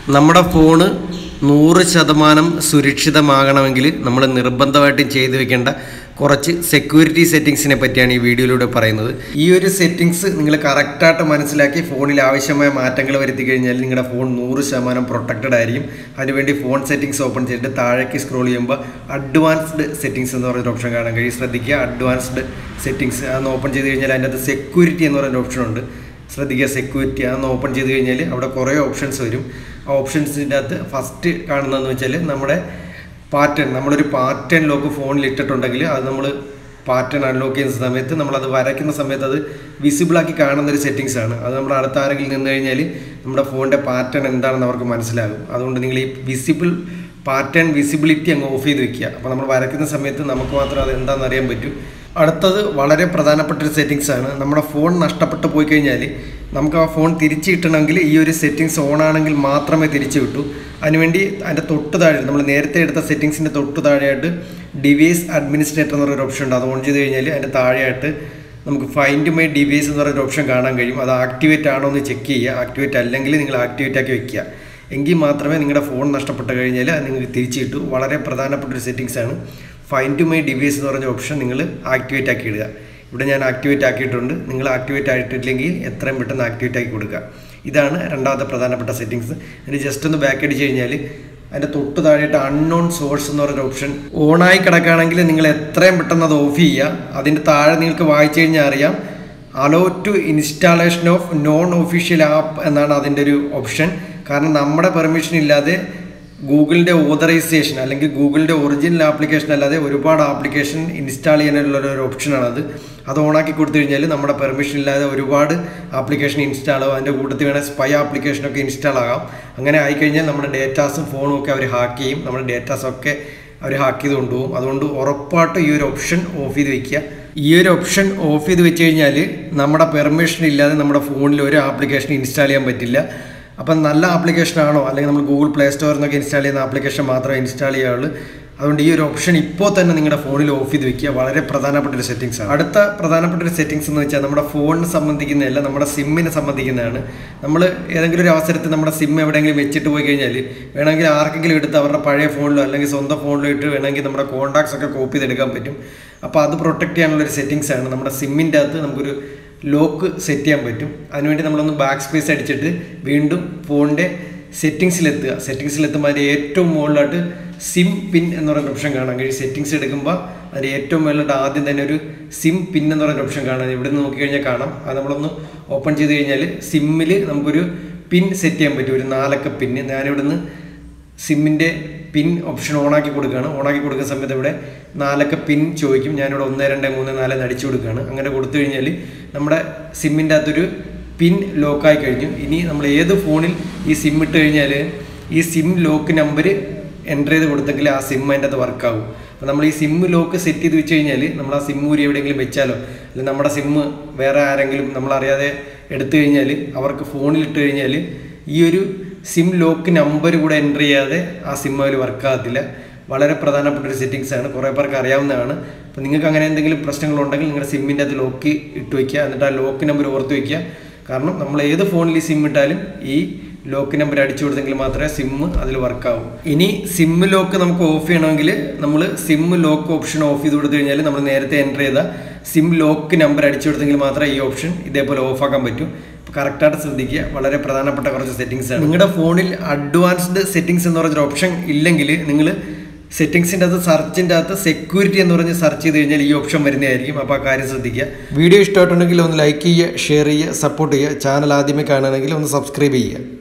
നമ്മുടെ ഫോണ് നൂറ് ശതമാനം സുരക്ഷിതമാകണമെങ്കിൽ നമ്മൾ നിർബന്ധമായിട്ടും ചെയ്തു വെക്കേണ്ട കുറച്ച് സെക്യൂരിറ്റി സെറ്റിങ്സിനെ പറ്റിയാണ് ഈ വീഡിയോയിലൂടെ പറയുന്നത് ഈ ഒരു സെറ്റിങ്സ് നിങ്ങൾ കറക്റ്റായിട്ട് മനസ്സിലാക്കി ഫോണിൽ ആവശ്യമായ മാറ്റങ്ങൾ വരുത്തി കഴിഞ്ഞാൽ നിങ്ങളുടെ ഫോൺ നൂറ് ശതമാനം പ്രൊട്ടക്റ്റഡ് ആയിരിക്കും അതിനുവേണ്ടി ഫോൺ സെറ്റിങ്സ് ഓപ്പൺ ചെയ്തിട്ട് താഴേക്ക് സ്ക്രോൾ ചെയ്യുമ്പോൾ അഡ്വാൻസ്ഡ് സെറ്റിങ്സ് എന്ന് പറയുന്ന ഓപ്ഷൻ കാണാൻ കഴിയും ശ്രദ്ധിക്കുക അഡ്വാൻസ്ഡ് സെറ്റിങ്സ് അതൊന്ന് ഓപ്പൺ ചെയ്ത് കഴിഞ്ഞാൽ അതിൻ്റെ അകത്ത് സെക്യൂരിറ്റി എന്ന് പറയുന്ന ഓപ്ഷൻ ഉണ്ട് ശ്രദ്ധിക്കുക സെക്യൂരിറ്റി അതൊന്ന് ഓപ്പൺ ചെയ്ത് കഴിഞ്ഞാൽ അവിടെ കുറേ ഓപ്ഷൻസ് വരും ആ ഓപ്ഷൻസിൻ്റെ അകത്ത് ഫസ്റ്റ് കാണുന്നതെന്ന് വെച്ചാൽ നമ്മുടെ പാറ്റേൺ നമ്മളൊരു പാറ്റേൺ ലോക്ക് ഫോണിൽ ഇട്ടിട്ടുണ്ടെങ്കിൽ അത് നമ്മൾ പാറ്റേൺ അൺലോക്ക് ചെയ്യുന്ന സമയത്ത് നമ്മളത് വരയ്ക്കുന്ന സമയത്ത് അത് വിസിബിളാക്കി കാണുന്ന ഒരു സെറ്റിങ്സ് ആണ് അത് നമ്മുടെ അടുത്ത ആരെങ്കിലും നിന്ന് കഴിഞ്ഞാൽ നമ്മുടെ ഫോണിൻ്റെ പാറ്റേൺ എന്താണെന്ന് അവർക്ക് മനസ്സിലാകും അതുകൊണ്ട് നിങ്ങൾ ഈ വിസിബിൾ പാറ്റേൺ വിസിബിലിറ്റി അങ്ങ് ഓഫ് ചെയ്ത് വെക്കുക അപ്പോൾ നമ്മൾ വരയ്ക്കുന്ന സമയത്ത് നമുക്ക് മാത്രം അത് എന്താണെന്ന് അറിയാൻ പറ്റും അടുത്തത് വളരെ പ്രധാനപ്പെട്ട ഒരു സെറ്റിങ്സ് ആണ് നമ്മുടെ ഫോൺ നഷ്ടപ്പെട്ടു പോയി കഴിഞ്ഞാൽ നമുക്ക് ആ ഫോൺ തിരിച്ചു കിട്ടണമെങ്കിൽ ഈ ഒരു സെറ്റിങ്സ് ഓൺ ആണെങ്കിൽ മാത്രമേ തിരിച്ചു കിട്ടൂ അതിനുവേണ്ടി അതിൻ്റെ തൊട്ട് താഴെ നമ്മൾ നേരത്തെ എടുത്ത സെറ്റിങ്സിൻ്റെ തൊട്ട് താഴെയായിട്ട് ഡിവൈസ് അഡ്മിനിസ്ട്രേറ്റർ എന്ന് പറയുന്ന ഓപ്ഷൻ ഉണ്ട് അത് ഓൺ ചെയ്ത് കഴിഞ്ഞാൽ അതിൻ്റെ താഴെയായിട്ട് നമുക്ക് ഫൈൻഡ് മൈ ഡിവൈസ് എന്ന് പറയുന്ന ഓപ്ഷൻ കാണാൻ കഴിയും അത് ആക്ടിവേറ്റ് ആണോ എന്ന് ചെക്ക് ചെയ്യുക ആക്ടിവേറ്റ് അല്ലെങ്കിൽ നിങ്ങൾ ആക്ടിവേറ്റ് ആക്കി വെക്കുക എങ്കിൽ മാത്രമേ നിങ്ങളുടെ ഫോൺ നഷ്ടപ്പെട്ട് കഴിഞ്ഞാൽ അത് നിങ്ങൾക്ക് തിരിച്ചു കിട്ടൂ വളരെ പ്രധാനപ്പെട്ട ഒരു സെറ്റിങ്സ് ആണ് ഫൈൻ ടു മൈ ഡിവൈസ് എന്ന് പറഞ്ഞ ഓപ്ഷൻ നിങ്ങൾ ആക്ടിവേറ്റ് ആക്കി ഇടുക ഇവിടെ ഞാൻ ആക്ടിവേറ്റ് ആക്കിയിട്ടുണ്ട് നിങ്ങൾ ആക്ടിവേറ്റ് ആയിട്ടില്ലെങ്കിൽ എത്രയും പെട്ടെന്ന് ആക്ടിവേറ്റ് ആക്കി കൊടുക്കുക ഇതാണ് രണ്ടാമത്തെ പ്രധാനപ്പെട്ട സെറ്റിങ്സ് അതിന് ജസ്റ്റ് ഒന്ന് ബാക്ക് അടിച്ച് കഴിഞ്ഞാൽ അതിൻ്റെ തൊട്ട് താഴെയായിട്ട് അൺനോൺ സോഴ്സ് എന്ന് പറയുന്ന ഓപ്ഷൻ ഓണായി കിടക്കുകയാണെങ്കിൽ നിങ്ങൾ എത്രയും പെട്ടെന്ന് അത് ഓഫ് ചെയ്യുക അതിൻ്റെ താഴെ നിങ്ങൾക്ക് വായിച്ചു കഴിഞ്ഞാൽ അറിയാം allow to installation of non official app എന്നാണ് അതിൻ്റെ ഒരു ഓപ്ഷൻ കാരണം നമ്മുടെ പെർമിഷൻ ഇല്ലാതെ ഗൂഗിളിൻ്റെ ഓതറൈസേഷൻ അല്ലെങ്കിൽ ഗൂഗിളിൻ്റെ ഒറിജിനൽ ആപ്ലിക്കേഷൻ അല്ലാതെ ഒരുപാട് ആപ്ലിക്കേഷൻ ഇൻസ്റ്റാൾ ചെയ്യാനുള്ള ഒരു ഓപ്ഷനാണ് അത് അത് ഓണാക്കി കൊടുത്തു കഴിഞ്ഞാൽ നമ്മുടെ പെർമിഷൻ ഇല്ലാതെ ഒരുപാട് ആപ്ലിക്കേഷൻ ഇൻസ്റ്റാൾ ആവും അതിൻ്റെ കൂട്ടത്തിൽ വേണേൽ സ്പൈ ആപ്ലിക്കേഷനൊക്കെ ഇൻസ്റ്റാൾ ആകാം അങ്ങനെ ആയിക്കഴിഞ്ഞാൽ നമ്മുടെ ഡേറ്റാസും ഫോണും ഒക്കെ അവർ ഹാക്ക് ചെയ്യും നമ്മുടെ ഡേറ്റാസൊക്കെ അവർ ഹാക്ക് ചെയ്ത് കൊണ്ടുപോകും അതുകൊണ്ട് ഉറപ്പായിട്ടും ഈ ഒരു ഓപ്ഷൻ ഓഫ് ചെയ്ത് വെക്കുക ഈ ഒരു ഓപ്ഷൻ ഓഫ് ചെയ്ത് വെച്ച് കഴിഞ്ഞാൽ നമ്മുടെ പെർമിഷൻ ഇല്ലാതെ നമ്മുടെ ഫോണിൽ ഒരു ആപ്ലിക്കേഷൻ ഇൻസ്റ്റാൾ ചെയ്യാൻ പറ്റില്ല അപ്പം നല്ല ആപ്ലിക്കേഷൻ ആണോ അല്ലെങ്കിൽ നമ്മൾ ഗൂഗിൾ പ്ലേ സ്റ്റോറിൽ നിന്നൊക്കെ ഇൻസ്റ്റാൾ ചെയ്യുന്ന ആപ്ലിക്കേഷൻ മാത്രമേ ഇൻസ്റ്റാൾ ചെയ്യാവുള്ളൂ അതുകൊണ്ട് ഈ ഒരു ഓപ്ഷൻ ഇപ്പോൾ തന്നെ നിങ്ങളുടെ ഫോണിൽ ഓഫ് ചെയ്ത് വെക്കുക വളരെ പ്രധാനപ്പെട്ട ഒരു സെറ്റിങ്സ് ആണ് അടുത്ത പ്രധാനപ്പെട്ട ഒരു സെറ്റിങ്സ് എന്ന് വെച്ചാൽ നമ്മുടെ ഫോണിന് സംബന്ധിക്കുന്നതല്ല നമ്മുടെ സിമ്മിനെ സംബന്ധിക്കുന്നതാണ് നമ്മൾ ഏതെങ്കിലും ഒരു അവസരത്തിൽ നമ്മുടെ സിം എവിടെയെങ്കിലും വെച്ചിട്ട് പോയി കഴിഞ്ഞാൽ വേണമെങ്കിൽ ആർക്കെങ്കിലും എടുത്ത് അവരുടെ പഴയ ഫോണിലോ അല്ലെങ്കിൽ സ്വന്തം ഫോണിലോ ഇട്ട് വേണമെങ്കിൽ നമ്മുടെ കോൺടാക്ട്സ് ഒക്കെ കോപ്പി ചെയ്തെടുക്കാൻ പറ്റും അപ്പോൾ അത് പ്രൊട്ടക്ട് ചെയ്യാനുള്ള ഒരു സെറ്റിങ്സ് ആണ് നമ്മുടെ സിമ്മിൻ്റെ അകത്ത് നമുക്കൊരു ലോക്ക് സെറ്റ് ചെയ്യാൻ പറ്റും അതിനുവേണ്ടി നമ്മളൊന്ന് ബാക്ക് സ്പേസ് അടിച്ചിട്ട് വീണ്ടും ഫോണിൻ്റെ സെറ്റിങ്സിലെത്തുക സെറ്റിങ്സിലെത്തുമ്പോൾ അതിൻ്റെ ഏറ്റവും മുകളിലായിട്ട് സിം പിൻ എന്ന് പറയുന്ന ഓപ്ഷൻ കാണാൻ കഴിയും സെറ്റിങ്സ് എടുക്കുമ്പോൾ അതിൻ്റെ ഏറ്റവും മുകളിലായിട്ട് ആദ്യം തന്നെ ഒരു സിം പിൻ എന്ന് പറയുന്ന ഓപ്ഷൻ കാണാം ഇവിടെ നിന്ന് നോക്കിക്കഴിഞ്ഞാൽ കാണാം അത് നമ്മളൊന്ന് ഓപ്പൺ ചെയ്ത് കഴിഞ്ഞാൽ സിമ്മിൽ നമുക്കൊരു പിൻ സെറ്റ് ചെയ്യാൻ പറ്റും ഒരു നാലക്ക പിന്ന് ഞാനിവിടെ നിന്ന് സിമ്മിൻ്റെ പിൻ ഓപ്ഷൻ ഓണാക്കി കൊടുക്കുകയാണ് ഓണാക്കി കൊടുക്കുന്ന സമയത്ത് ഇവിടെ നാലക്ക പിൻ ചോദിക്കും ഞാനിവിടെ ഒന്ന് രണ്ട് മൂന്ന് നാല് എന്ന് അടിച്ചു കൊടുക്കുകയാണ് അങ്ങനെ കൊടുത്തു കഴിഞ്ഞാൽ നമ്മുടെ സിമ്മിൻ്റെ അകത്തൊരു പിൻ ലോക്കായി കഴിഞ്ഞു ഇനി നമ്മൾ ഏത് ഫോണിൽ ഈ സിം ഇട്ട് കഴിഞ്ഞാൽ ഈ സിം ലോക്ക് നമ്പർ എൻ്റർ ചെയ്ത് കൊടുത്തെങ്കിൽ ആ സിം അതിൻ്റെ അത് വർക്കാവും അപ്പോൾ നമ്മൾ ഈ സിം ലോക്ക് സെറ്റ് ചെയ്ത് വെച്ച് കഴിഞ്ഞാൽ നമ്മൾ ആ സിം ഊരി എവിടെയെങ്കിലും വെച്ചാലോ അല്ലെങ്കിൽ നമ്മുടെ സിം വേറെ ആരെങ്കിലും നമ്മളറിയാതെ എടുത്തു കഴിഞ്ഞാൽ അവർക്ക് ഫോണിൽ ഇട്ട് കഴിഞ്ഞാൽ ഈ ഒരു സിം ലോക്ക് നമ്പർ കൂടെ എൻ്റർ ചെയ്യാതെ ആ സിം അതിൽ വർക്കാകത്തില്ല വളരെ പ്രധാനപ്പെട്ട ഒരു സെറ്റിങ്സ് ആണ് കുറേ പേർക്ക് അറിയാവുന്നതാണ് അപ്പോൾ നിങ്ങൾക്ക് അങ്ങനെ എന്തെങ്കിലും പ്രശ്നങ്ങളുണ്ടെങ്കിൽ നിങ്ങളുടെ സിമ്മിൻ്റെ അത് ലോക്ക് ഇട്ട് വയ്ക്കുക എന്നിട്ട് ആ ലോക്ക് നമ്പർ ഓർത്ത് വയ്ക്കുക കാരണം നമ്മൾ ഏത് ഫോണിൽ ഈ സിം ഇട്ടാലും ഈ ലോക്ക് നമ്പർ അടിച്ചു കൊടുത്തെങ്കിൽ മാത്രമേ സിം അതിൽ വർക്കാവൂ ഇനി സിം ലോക്ക് നമുക്ക് ഓഫ് ചെയ്യണമെങ്കിൽ നമ്മൾ സിം ലോക്ക് ഓപ്ഷൻ ഓഫ് ചെയ്ത് കൊടുത്തു കഴിഞ്ഞാൽ നമ്മൾ നേരത്തെ എൻ്റർ ചെയ്ത സിം ലോക്ക് നമ്പർ അടിച്ചു കൊടുത്തെങ്കിൽ മാത്രമേ ഈ ഓപ്ഷൻ ഇതേപോലെ ഓഫ് ആക്കാൻ പറ്റൂ കറക്റ്റായിട്ട് ശ്രദ്ധിക്കുക വളരെ പ്രധാനപ്പെട്ട കുറച്ച് സെറ്റിങ്സ് ആണ് നിങ്ങളുടെ ഫോണിൽ അഡ്വാൻസ്ഡ് സെറ്റിങ്സ് എന്ന് പറഞ്ഞൊരു ഓപ്ഷൻ ഇല്ലെങ്കിൽ നിങ്ങൾ സെറ്റിങ്സിൻ്റെ അകത്ത് സെർച്ചിൻ്റെ അകത്ത് സെക്യൂരിറ്റി എന്ന് പറഞ്ഞ് സെർച്ച് ചെയ്ത് കഴിഞ്ഞാൽ ഈ ഓപ്ഷൻ വരുന്നതായിരിക്കും അപ്പോൾ ആ കാര്യം ശ്രദ്ധിക്കുക വീഡിയോ ഇഷ്ടമായിട്ടുണ്ടെങ്കിൽ ഒന്ന് ലൈക്ക് ചെയ്യുക ഷെയർ ചെയ്യുക സപ്പോർട്ട് ചെയ്യുക ചാനൽ ആദ്യമേ കാണുകയാണെങ്കിൽ ഒന്ന് സബ്സ്ക്രൈബ് ചെയ്യുക